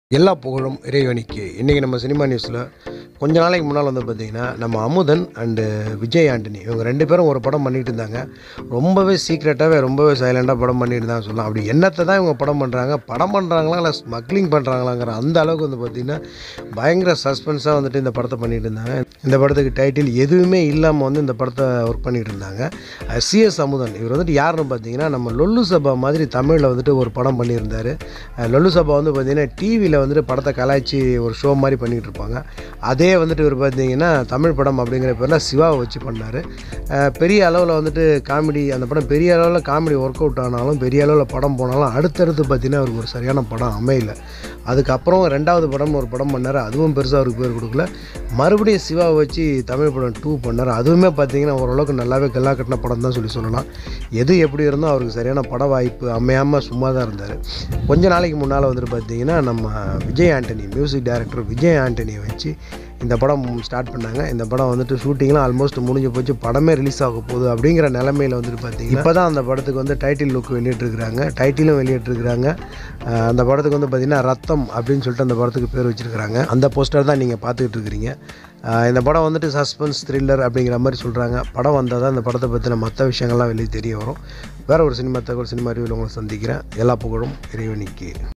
எல்லா புகழும் இறைவனுக்கு இன்றைக்கி நம்ம சினிமா நியூஸில் கொஞ்ச நாளைக்கு முன்னால் வந்து பார்த்திங்கன்னா நம்ம அமுதன் அண்டு விஜய் ஆண்டனி இவங்க ரெண்டு பேரும் ஒரு படம் பண்ணிட்டு இருந்தாங்க ரொம்பவே சீக்ரெட்டாகவே ரொம்பவே சைலண்டாக படம் பண்ணிட்டு இருந்தாங்க சொல்லலாம் அப்படி என்னத்தை தான் இவங்க படம் பண்ணுறாங்க படம் பண்ணுறாங்களா இல்லை ஸ்மக்லிங் பண்ணுறாங்களாங்கிற அந்த அளவுக்கு வந்து பார்த்திங்கன்னா பயங்கர சஸ்பென்ஸாக வந்துட்டு இந்த படத்தை பண்ணிட்டு இருந்தாங்க இந்த படத்துக்கு டைட்டில் எதுவுமே இல்லாமல் வந்து இந்த படத்தை ஒர்க் பண்ணிட்டு இருந்தாங்க சிஎஸ் அமுதன் இவர் வந்துட்டு யாருன்னு பார்த்தீங்கன்னா நம்ம லொல்லு சபா மாதிரி தமிழில் வந்துட்டு ஒரு படம் பண்ணியிருந்தார் அஹ் லொல்லு சபா வந்து பார்த்திங்கன்னா டிவியில் வந்துட்டு படத்தை கலாய்ச்சி ஒரு ஷோ மாதிரி பண்ணிகிட்டு இருப்பாங்க அதே வந்துட்டு இவர் பார்த்தீங்கன்னா தமிழ் படம் அப்படிங்கிற பேரில் சிவாவை வச்சு பண்ணார் பெரிய அளவில் வந்துட்டு காமெடி அந்த படம் பெரிய அளவில் காமெடி ஒர்க் அவுட் ஆனாலும் பெரிய அளவில் படம் போனாலும் அடுத்தடுத்து பார்த்தீங்கன்னா அவருக்கு ஒரு சரியான படம் அமையல அதுக்கப்புறம் ரெண்டாவது படம் ஒரு படம் பண்ணார் அதுவும் பெருசாக அவருக்கு பேர் கொடுக்கல மறுபடியும் சிவாவை வச்சு தமிழ் படம் டூ பண்ணார் அதுவுமே பார்த்தீங்கன்னா ஓரளவுக்கு நல்லாவே கல்லா கட்டின படம் தான் சொல்லி சொல்லலாம் எது எப்படி இருந்தோ அவருக்கு சரியான பட வாய்ப்பு அமையாமல் சும்மா தான் இருந்தார் கொஞ்ச நாளைக்கு முன்னால் வந்துட்டு பார்த்தீங்கன்னா நம்ம விஜய் ஆண்டனி மியூசிக் டைரக்டர் விஜய் ஆண்டனியை வச்சு இந்த படம் ஸ்டார்ட் பண்ணாங்க இந்த படம் வந்துட்டு ஷூட்டிங்லாம் ஆல்மோஸ்ட் முடிஞ்சு போச்சு படமே ரிலீஸ் ஆக போகுது அப்படிங்கிற நிலமையில் வந்துட்டு பார்த்தீங்கன்னா இப்போ தான் அந்த படத்துக்கு வந்து டைட்டில் லுக் வெளியிட்டிருக்கிறாங்க டைட்டிலும் வெளியிட்டிருக்கிறாங்க அஹ் அந்த படத்துக்கு வந்து பார்த்திங்கன்னா ரத்தம் அப்படின்னு சொல்லிட்டு அந்த படத்துக்கு பேர் வச்சுருக்கிறாங்க அந்த போஸ்டர் தான் நீங்கள் பார்த்துக்கிட்டு இருக்கிறீங்க அஹ் இந்த படம் வந்துட்டு சஸ்பென்ஸ் த்ரில்லர் அப்படிங்கிற மாதிரி சொல்கிறாங்க படம் வந்தால் தான் இந்த படத்தை பற்றின மற்ற விஷயங்கள்லாம் வெளியே தெரிய வரும் வேறு ஒரு சினிமா தகவல் சினிமா அறிவில் உங்களை சந்திக்கிறேன் எல்லா புகழும் இறைவனிக்கு